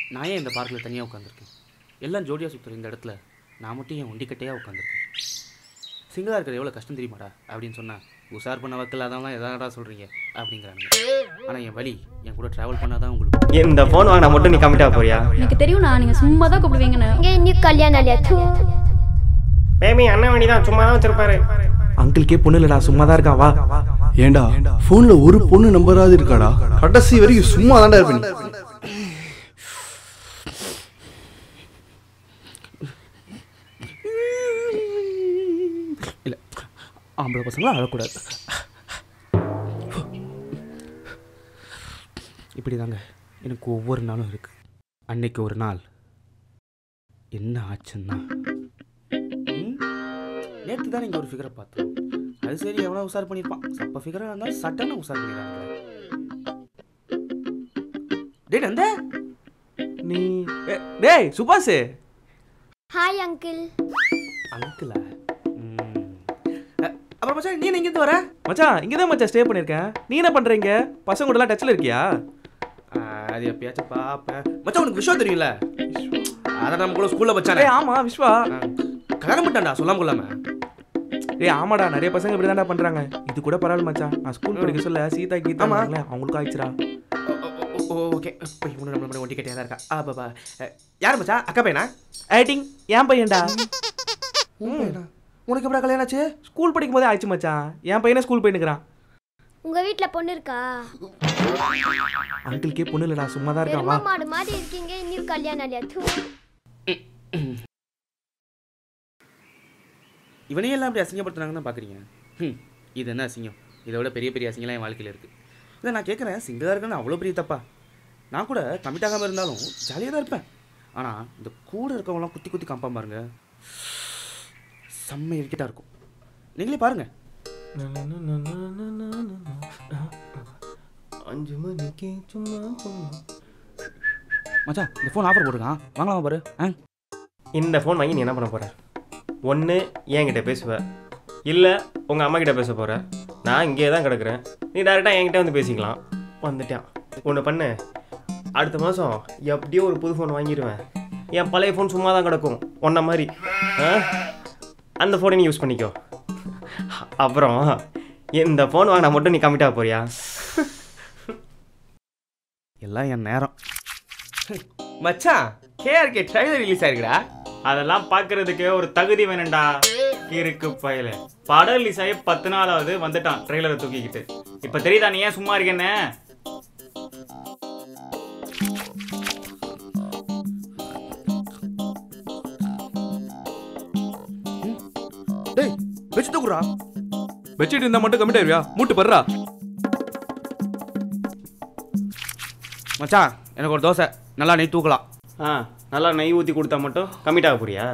நான் ஏன் இந்த பார்க்கில் தனியாக உட்காந்துருக்கேன் எல்லாம் ஜோடியாக சுற்றுற இந்த இடத்துல நான் மட்டும் என் ஒண்டிக்கட்டையாக உட்காந்துருக்கேன் சிங்கிளாக இருக்கிறது எவ்வளோ கஷ்டம் தெரியுமாடா அப்படின்னு சொன்னா உஷார் பண்ண வக்கில் அதான் எதாடா சொல்கிறீங்க அப்படிங்கிறாங்க ஆனால் என் வழி என் கூட ட்ராவல் பண்ணாதான் உங்களுக்கு இந்த ஃபோன் வாங்கினா மட்டும் நீ கமிட்டா போறியா எனக்கு தெரியும் நான் நீங்கள் சும்மா தான் கூப்பிடுவீங்கன்னு இங்கே இன்னும் கல்யாணம் இல்லையா தூ பேபி அண்ணன் மணி தான் சும்மா தான் வச்சிருப்பாரு அங்கிள்கே பொண்ணு இல்லடா சும்மா தான் இருக்கான் வா ஏண்டா ஃபோன்ல ஒரு பொண்ணு நம்பராது இருக்காடா கடைசி வரைக்கும் சும்மா தான்டா இருப்பேன் இல்லை ஆம்பளை பசங்களாம் அழக்கூடாது இப்படி தாங்க எனக்கு ஒவ்வொரு நாளும் இருக்கு அன்னைக்கு ஒரு நாள் என்ன ஆச்சுன்னா நேற்று தான் நீங்கள் ஒரு ஃபிகரை பார்த்தோம் அது சரி எவ்வளோ உஷார் பண்ணியிருப்பான் சப்ப ஃபிகராக இருந்தாலும் சட்டன்னு உஷார் பண்ணிடுறாங்க டேய் நந்த நீ ஏ, டேய் சுபாஷ் ஹாய் அங்கிள் அங்கிளா அப்புறம் மச்சான் நீ எங்கேருந்து வர மச்சான் இங்கே தான் மச்சான் ஸ்டே பண்ணியிருக்கேன் நீ என்ன பண்ணுறீங்க பசங்க கூடலாம் டச்சில் இருக்கியா ஆ, அது எப்பயாச்சும் பாப்பேன் மச்சான் உனக்கு விஷயம் தெரியும்ல அதான் நம்ம கூட ஸ்கூல்ல வச்சானே ஏய் ஆமாம் விஸ்வா கல்யாணம் பண்ணிட்டான்டா சொல்லாம கொள்ளாம ஏய் ஆமாடா நிறைய பசங்க இப்படி தான்டா பண்ணுறாங்க இது கூட பரவாயில்ல மச்சான் நான் ஸ்கூல் படிக்க சொல்ல சீதா கீதா ஆமா. இருந்தாங்களே, அவங்களுக்கும் ஆயிடுச்சுடா ஓகே இப்போ இவனு நம்மள மாதிரி ஒண்டி கட்டியாக தான் இருக்கா ஆ பாபா யார் மச்சான் அக்கா பையனா ஐட்டிங் ஏன் பையன்டா உன் பையனா உனக்கு எப்படா கல்யாணம் ஆச்சு ஸ்கூல் படிக்கும் போதே ஆயிடுச்சு மச்சான் என் பையனே ஸ்கூல் போயினுக்கிறான் உங்க வீட்ல பொண்ணு இருக்கா அங்கிள்கே பொண்ணு இல்லடா சும்மா தான் இருக்கான் பெருமா வா மாடு மாதிரி இருக்கீங்க இன்னும் கல்யாணம் இல்லையா தூ இவனையே எல்லாம் அப்படி அசிங்கப்படுத்துனாங்கன்னு தான் பார்க்குறீங்க ம் இது என்ன அசிங்கம் இதை விட பெரிய பெரிய அசிங்கம்லாம் என் வாழ்க்கையில் இருக்குது இதை நான் கேட்குறேன் சிங்கிளாக இருக்குன்னு அவ்வளோ பெரிய தப்பா நான் கூட கமிட் ஆகாமல் இருந்தாலும் ஜாலியாக தான் இருப்பேன் ஆனால் இந்த கூட இருக்கவங்களாம் குத்தி குத்தி காப்பாம பாருங்க செம்ம இருக்கிட்டா இருக்கும் நீங்களே பாருங்க அஞ்சு மணிக்கு சும்மா மச்சான் இந்த ஃபோன் ஆஃபர் போட்டுருக்கான் வாங்கலாமா பாரு ஆ இந்த ஃபோன் வாங்கி நீ என்ன பண்ண போற ஒன்று என்கிட்ட பேசுவ இல்லை உங்கள் அம்மா கிட்ட பேச போற நான் இங்கே தான் கிடக்குறேன் நீ டேரெக்டாக என்கிட்ட வந்து பேசிக்கலாம் வந்துட்டான் ஒன்று பண்ணு அடுத்த மாதம் எப்படியோ ஒரு புது ஃபோன் வாங்கிடுவேன் என் பழைய ஃபோன் சும்மா தான் கிடக்கும் ஒன்றை மாதிரி ஆ? அந்த ஃபோனை நீ யூஸ் பண்ணிக்கோ அப்புறம் இந்த ஃபோன் வாங்கினா மட்டும் நீ கமிட்டாக போறியா எல்லாம் என் நேரம் மச்சான் கேஆர்கே ட்ரைலர் ரிலீஸ் ஆயிருக்குடா அதெல்லாம் பார்க்கறதுக்கு ஒரு தகுதி வேணும்டா இருக்கு பயல படம் ரிலீஸ் ஆகி பத்து நாளாவது வந்துட்டான் ட்ரெய்லரை தூக்கிக்கிட்டு இப்ப தெரியுதா நீ ஏன் சும்மா இருக்கேன்னு டேய் வச்சு தூக்குறா வச்சுட்டு இருந்தால் மட்டும் கம்மிட் ஆயிருவியா மூட்டு பர்றா மச்சான் எனக்கு ஒரு தோசை நல்லா நெய் தூக்கலாம் ஆ நல்லா நெய் ஊற்றி கொடுத்தா மட்டும் கமிட்டாக போறியா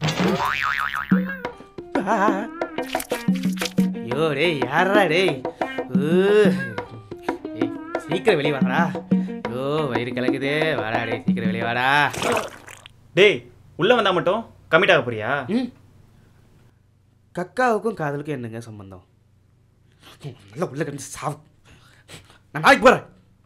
ஐயோ டேய் யாரா டேய் ஊ. ஏய் சீக்கிரம் வெளியே வாடா ஐயோ வயிறு கலக்குதே வாடா டேய் சீக்கிரம் வெளியே வாடா டேய் உள்ளே வந்தால் மட்டும் கமிட்டாக போறியா ம் கக்காவுக்கும் காதலுக்கும் என்னங்க சம்பந்தம் ம், நல்லா உள்ள கிடந்து சாவு நான் நாளைக்கு போகிறேன்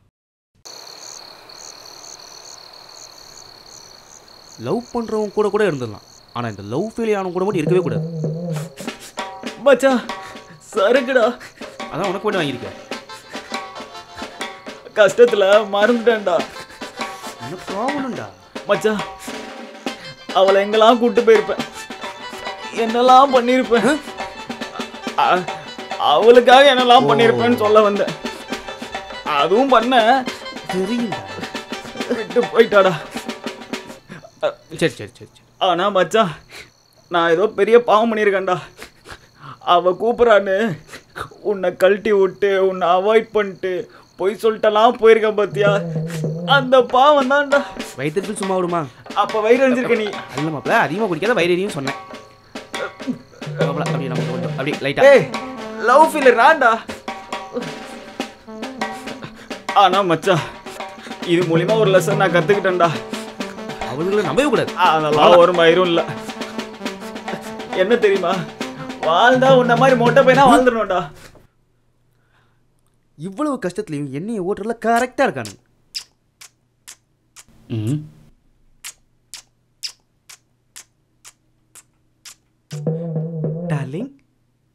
லவ் பண்ணுறவங்க கூட கூட இருந்துடலாம் ஆனால் இந்த லவ் ஃபெயில் ஆனவங்க கூட மட்டும் இருக்கவே கூடாது மச்சான் சரக்குடா அதான் உனக்கு மட்டும் வாங்கியிருக்கேன் கஷ்டத்துல மறந்துட்டேன்டா என்ன ப்ராப்ளம்டா மச்சான் அவளை எங்கெல்லாம் கூட்டு போயிருப்பேன் என்னெல்லாம் பண்ணியிருப்பேன் அ- அவளுக்காக என்னெல்லாம் பண்ணியிருப்பேன்னு சொல்ல வந்தேன் அதுவும் பண்ண தெரியும்டா விட்டு போயிட்டாடா சரி சரி சரி சரி ஆனா மச்சான் நான் ஏதோ பெரிய பாவம் பண்ணியிருக்கேன்டா அவ கூப்பிட்றான்னு உன்னை கழட்டி விட்டு உன்னை அவாய்ட் பண்ணிட்டு பொய் சொல்லிட்டலாம் போயிருக்கேன் பாத்தியா அந்த பாவம் தான்டா வயிற்றுக்கு சும்மா விடுமா அப்ப வயிறு அழிஞ்சிருக்க நீ அல்ல மாப்பிள்ள அதிகமாக குடிக்காத வயிறறியும் சொன்னேன் மாப்பிள, அப்படியே நம்ம கொஞ்சம் அப்படியே லைட்டாக ஏய் லவ் ஃபீலர் நான்டா ஆனா மச்சான் இது மூலியமா ஒரு லெசன் நான் கத்துக்கிட்டேன்டா அவளுங்களை நம்பவே கூடாது அதெல்லாம் ஒரு மயிரும் இல்ல என்ன தெரியுமா வாழ்ந்தா உன்ன மாதிரி மொட்டை பையனா வாழ்ந்துடணும்டா இவ்வளவு கஷ்டத்துலையும் எண்ணெயை ஓட்டுறதுல கரெக்டாக இருக்கானு ம்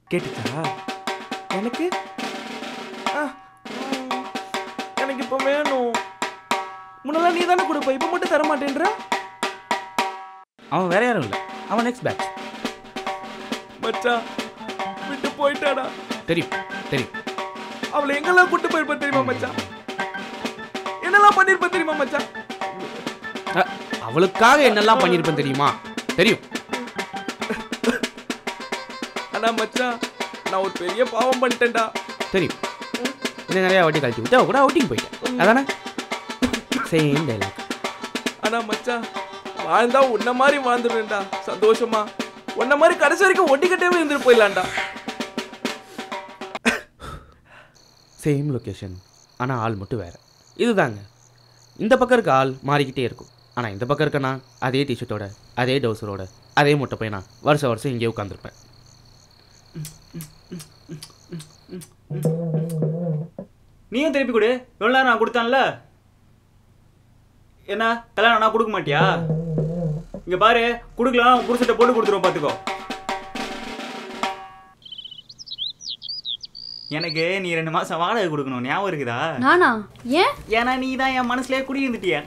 கேட்டுச்சா எனக்கு ஆ, ம், எனக்கு இப்போ வேணும் முன்னெல்லாம் நீ தானே கொடுப்ப இப்போ மட்டும் தர மாட்டேன்ற அவன் வேற யாரும் இல்லை அவன் நெக்ஸ்ட் பேட்ச் மச்சான் விட்டு போயிட்டாடா தெரியும் தெரியும் அவளை எங்கெல்லாம் கூட்டு போயிருப்ப தெரியுமா மச்சான் என்னெல்லாம் பண்ணிருப்ப தெரியுமா மச்சான் அ, அவளுக்காக என்னெல்லாம் பண்ணியிருப்பேன் தெரியுமா தெரியும் ஆனா மச்சான் நான் ஒரு பெரிய பாவம் பண்ணிட்டேன்டா தெரியும் இன்னும் நிறையா வாட்டி கழிச்சு விட்டு அவ கூட அவுட்டிங் போயிட்டேன் அதானே சேம் டைலாக் ஆனா மச்சான் வாழ்ந்தா உன்ன மாதிரி வாழ்ந்துடுவேன்டா சந்தோஷமா உன்ன மாதிரி கடைசி வரைக்கும் ஒட்டிக்கிட்டே இருந்துட்டு போயிடலாம்டா சேம் லொக்கேஷன் ஆனால் ஆள் மட்டும் வேறு இதுதாங்க இந்த பக்கம் இருக்க ஆள் மாறிக்கிட்டே இருக்கும் ஆனால் இந்த பக்கம் இருக்க நான் அதே டிஷர்ட்டோட அதே டவுசரோட அதே முட்டை பையனா வருஷம் வருஷம் இங்கேயே உட்காந்துருப்பேன் நீயும் திருப்பி கொடு எவ்வளோ நேரம் நான் கொடுத்தேன்ல என்ன கல்யாணம் நான் கொடுக்க மாட்டியா இங்க பாரு கொடுக்கலாம் புருஷத்தை போட்டு கொடுத்துருவோம் பார்த்துக்கோ எனக்கு நீ ரெண்டு மாசம் வாடகை கொடுக்கணும் ஞாபகம் இருக்குதா நானா ஏன் ஏன்னா நீ தான் என் மனசுலயே குடியிருந்துட்டிய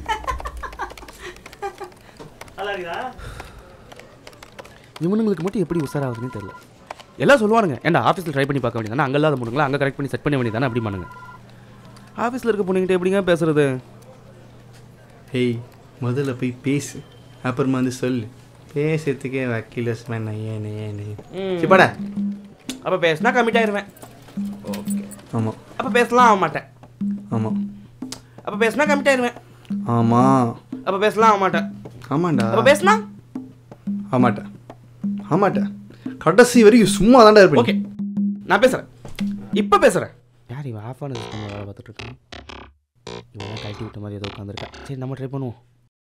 நல்லா இருக்குதா இவனுங்களுக்கு மட்டும் எப்படி உஷாராகுதுன்னு தெரியல எல்லாம் சொல்லுவானுங்க ஏன்டா ஆஃபீஸில் ட்ரை பண்ணி பார்க்க வேண்டியதானே அங்கே இல்லாத பொண்ணுங்களா அங்கே கரெக்ட் பண்ணி செட் பண்ண வேண்டியதானே அப்படி பண்ணுங்க ஆஃபீஸில் இருக்க பொண்ணுங்கிட்ட எப்படிங்க பேசுறது ஹேய் முதல்ல போய் பேசு அப்புறமா வந்து சொல்லு பேசுறதுக்கே வக்கீல ஸ்மென் ஏன்னு ஏன்னு சிப்பாடா அப்போ பேசினா கமிட் ஆயிருவேன் ஓகே ஆமாம் அப்போ பேசலாம் ஆக மாட்டேன் ஆமாம் அப்போ பேசினா கமிட் ஆயிருவேன் ஆமாம் அப்போ பேசலாம் ஆக மாட்டேன் ஆமாண்டா அப்போ பேசினா ஆமாட்டேன் ஆமாட்டேன் கடைசி வரைக்கும் சும்மா தான்டா இருப்பேன் ஓகே நான் பேசுகிறேன் இப்போ பேசுகிறேன் யார் இவன் ஆஃப் ஆன சிஸ்டம் வேலை பார்த்துட்டு இருக்கான் இவன் கழட்டி விட்ட மாதிரி ஏதோ உட்காந்துருக்கா சரி நம்ம ட்ரை பண்ணுவோம்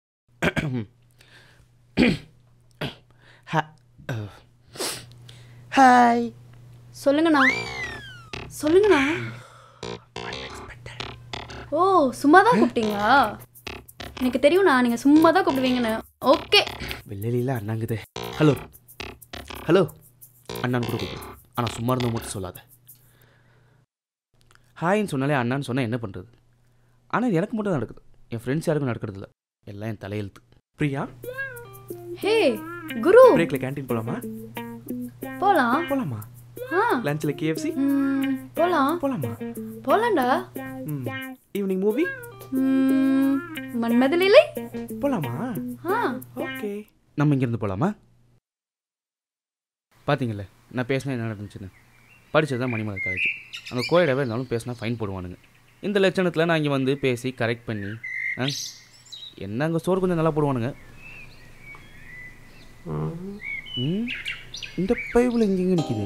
ஹாய் சொல்லுங்கண்ணா சொல்லுங்கண்ணா ஓ சும்மா தான் கூப்பிட்டீங்களா எனக்கு தெரியும்ண்ணா நீங்கள் சும்மா தான் கூப்பிடுவீங்கன்னு ஓகே வெள்ளலியில் அண்ணாங்குது ஹலோ ஹலோ அண்ணான்னு கூட கூப்பிடு ஆனால் சும்மா இருந்தவங்க மட்டும் சொல்லாத ஹாய்ன்னு சொன்னாலே அண்ணான்னு சொன்னால் என்ன பண்ணுறது ஆனால் இது எனக்கு மட்டும் தான் நடக்குது என் ஃப்ரெண்ட்ஸ் யாருக்கும் நடக்கிறது இல்ல எல்லாம் என் தலையெழுத்து பிரியா ஹே குரு பிரேக்ல கேண்டீன் போலாமா போகலாம் போலாமா ஆ லஞ்ச்ல கேஎஃப்சி ம், போகலாம் போலாமா போகலாம்டா ம் ஈவினிங் மூவி ம், மன்மதலிலை போலாமா ஆ ஓகே நம்ம இங்கேருந்து போகலாமா பார்த்தீங்கல்ல நான் பேசினா என்ன நடந்துச்சுன்னு படித்தது தான் மணிமலர் காலேஜ் அங்கே கோயிடவே இருந்தாலும் பேசினா ஃபைன் போடுவானுங்க இந்த லட்சணத்தில் நான் இங்கே வந்து பேசி கரெக்ட் பண்ணி ஆ என்ன அங்கே சோறு கொஞ்சம் நல்லா போடுவானுங்க ம் இந்த பைபிள் எங்கெங்க நிற்கிது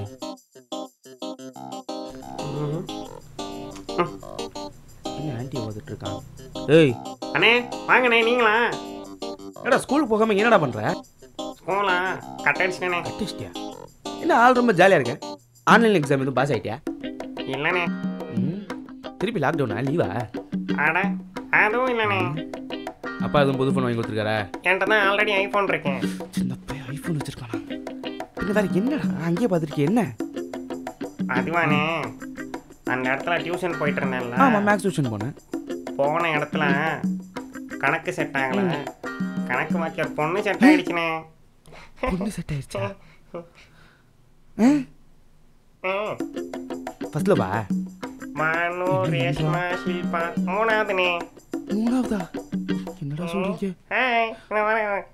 என்ன ஆன்ட்டி ஓதிட்டு இருக்கான் ஏய் அண்ணே வாங்கண்ணே நீங்களா ஏடா ஸ்கூலுக்கு போகாமல் என்னடா பண்ணுற ஸ்கூலா கட் அடிச்சிட்டேனே கட்டிச்சிட்டியா என்ன ஆள் ரொம்ப ஜாலியாக இருக்க ஆன்லைன் எக்ஸாம் எதுவும் பாஸ் ஆகிட்டியா இல்லைண்ணே ம் திருப்பி லாக்டவுனா லீவா அட அதுவும் இல்லைண்ணே அப்பா எதுவும் புது ஃபோன் வாங்கி கொடுத்துருக்காரா என்கிட்ட தான் ஆல்ரெடி ஐஃபோன் இருக்கேன் சின்ன பையன் ஐஃபோன் வச்சிருக்கானா பின்ன வேற என்னடா அங்கேயே பார்த்துருக்கே என்ன அதுவானே அந்த இடத்துல டியூஷன் போயிட்டு இருந்தேன்ல ஆமாம் மேக்ஸ் டியூஷன் போனேன் போன இடத்துல கணக்கு செட் ஆகல கணக்கு வாக்கிய பொண்ணு செட் ஆயிடுச்சுனே பொண்ணு செட் ஆயிடுச்சா ம். ஃபர்ஸ்ட்ல வா மனு ரேஷ்மா ஷில்பா மூணாவதுனே மூணாவதா என்னடா சொல்றீங்க ஹாய் நான் வரேன் வரேன்.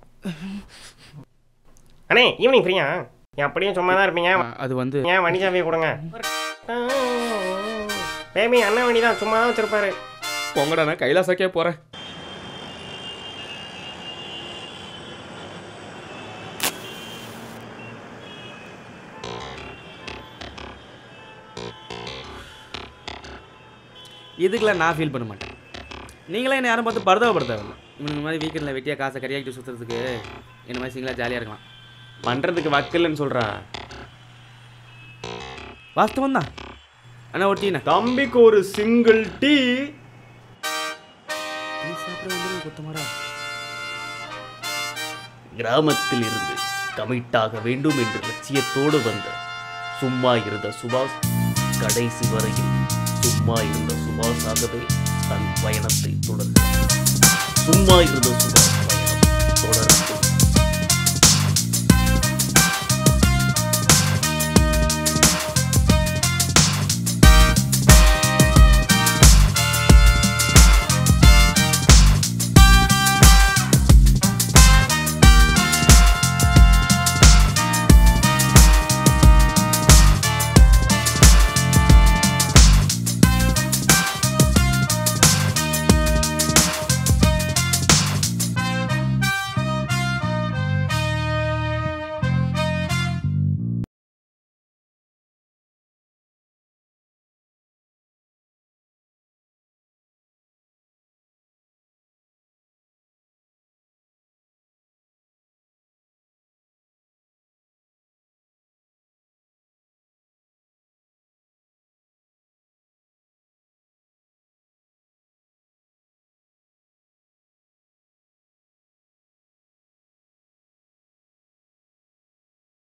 அண்ணே ஈவினிங் ஃப்ரீயா எப்படியும் சும்மா தான் இருப்பீங்க ஆ, அது வந்து ஏன் வண்டி சாவியை கொடுங்க பேபி அண்ணன் வண்டி தான் சும்மா தான் வச்சிருப்பாரு பொங்கடா நான் கைலாசாக்கே போகிறேன் இதுக்கெல்லாம் நான் ஃபீல் பண்ண மாட்டேன் நீங்களே என்ன யாரும் பார்த்து பரதவப்படுத்தவில்லை இவனுக்கு மாதிரி வீக்கெண்டில் வெட்டியாக காசை கறியாக்கிட்டு சுற்றுறதுக்கு என்ன மாதிரி சிங்கிளாக ஜாலியாக இருக்கலாம் பண்ணுறதுக்கு வக்கில்னு சொல்கிறா வாஸ்தவம் தான் அண்ணா ஒட்டிண்ணா தம்பிக்கு ஒரு சிங்கிள் டீ நீ சாப்பிட வந்து குத்தமாடா கிராமத்தில் இருந்து கமிட்டாக வேண்டும் என்ற லட்சியத்தோடு வந்த சும்மா இருந்த சுபாஷ் கடைசி வரையில் சும்மா இருந்த சுபாஷாகவே தன் பயணத்தை தொடர்கிறார் சும்மா இருந்த சுபாஷ்